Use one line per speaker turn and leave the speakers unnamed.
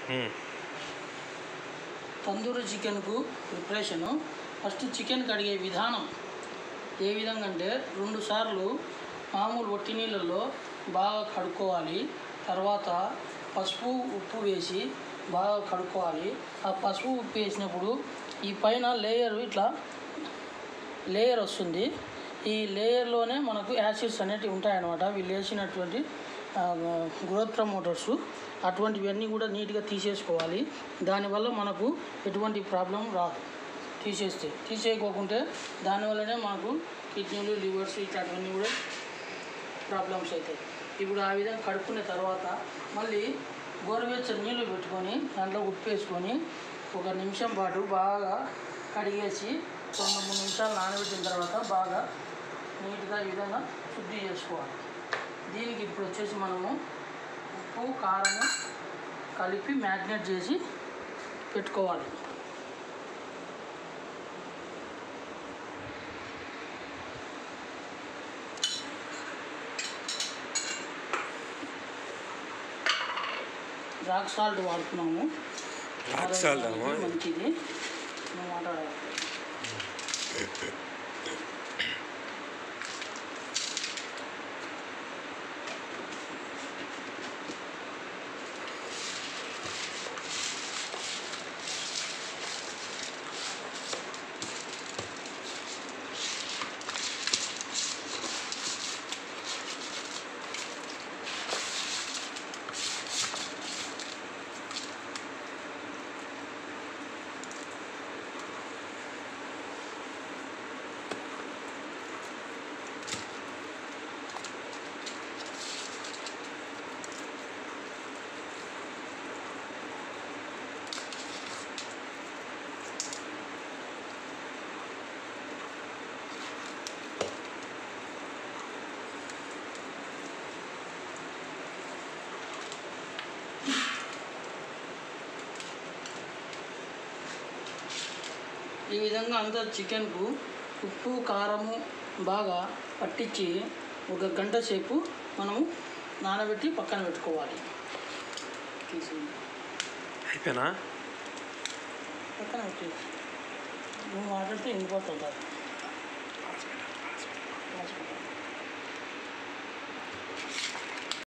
ఉమ్.
తందూరి చికెన్కు preparation first chicken కడిగే విధానం ఏ విధంగా అంటే రెండు సార్లు మామూలు ఒట్టి నీళ్ళల్లో బాగా కడుక్కోవాలి తర్వాత పసుపు ఉప్పు వేసి బాగా కడుక్కోవాలి ఆ పసుపు ఉప్పు వేసినప్పుడు ఈ పైన లేయర్ ఇట్లా లేయర్ వస్తుంది ఈ లేయర్లోనే మనకు యాసిడ్స్ అనేటివి ఉంటాయన్నమాట వీళ్ళు వేసినటువంటి గ్రోత్ ప్రమోటర్స్ అటువంటివన్నీ కూడా నీట్గా తీసేసుకోవాలి దానివల్ల మనకు ఎటువంటి ప్రాబ్లం రాదు తీసేస్తే తీసేయకోకుంటే దానివల్లనే మనకు కిడ్నీలు లివర్స్ ఇట్లాంటివన్నీ కూడా ప్రాబ్లమ్స్ అవుతాయి ఇప్పుడు ఆ విధంగా కడుక్కున్న తర్వాత మళ్ళీ గోరువెచ్చని నీళ్ళు పెట్టుకొని దాంట్లో ఉప్పు వేసుకొని ఒక నిమిషం పాటు బాగా కడిగేసి రెండు మూడు నిమిషాలు నానబెట్టిన తర్వాత బాగా నీట్గా ఈ విధంగా శుద్ధి చేసుకోవాలి దీనికి ఇప్పుడు వచ్చేసి మనము ఉప్పు కారము కలిపి మ్యాగ్నేట్ చేసి పెట్టుకోవాలి రాక్ సాల్ట్ వాడుతున్నాము
రాక్ సాల్ట్ ఏమో.
ఆరోగ్యానికి మంచిది అన్నమాట ఈ విధంగా అంతా చికెన్కు ఉప్పు కారము బాగా పట్టించి ఒక గంట సేపు మనము నానబెట్టి పక్కన పెట్టుకోవాలి తీసి
అయిపోయినా
పక్కన పెట్టి నువ్వు మాట్లాడితే ఎండిపోతుంది అది. రాసిపెట్టు.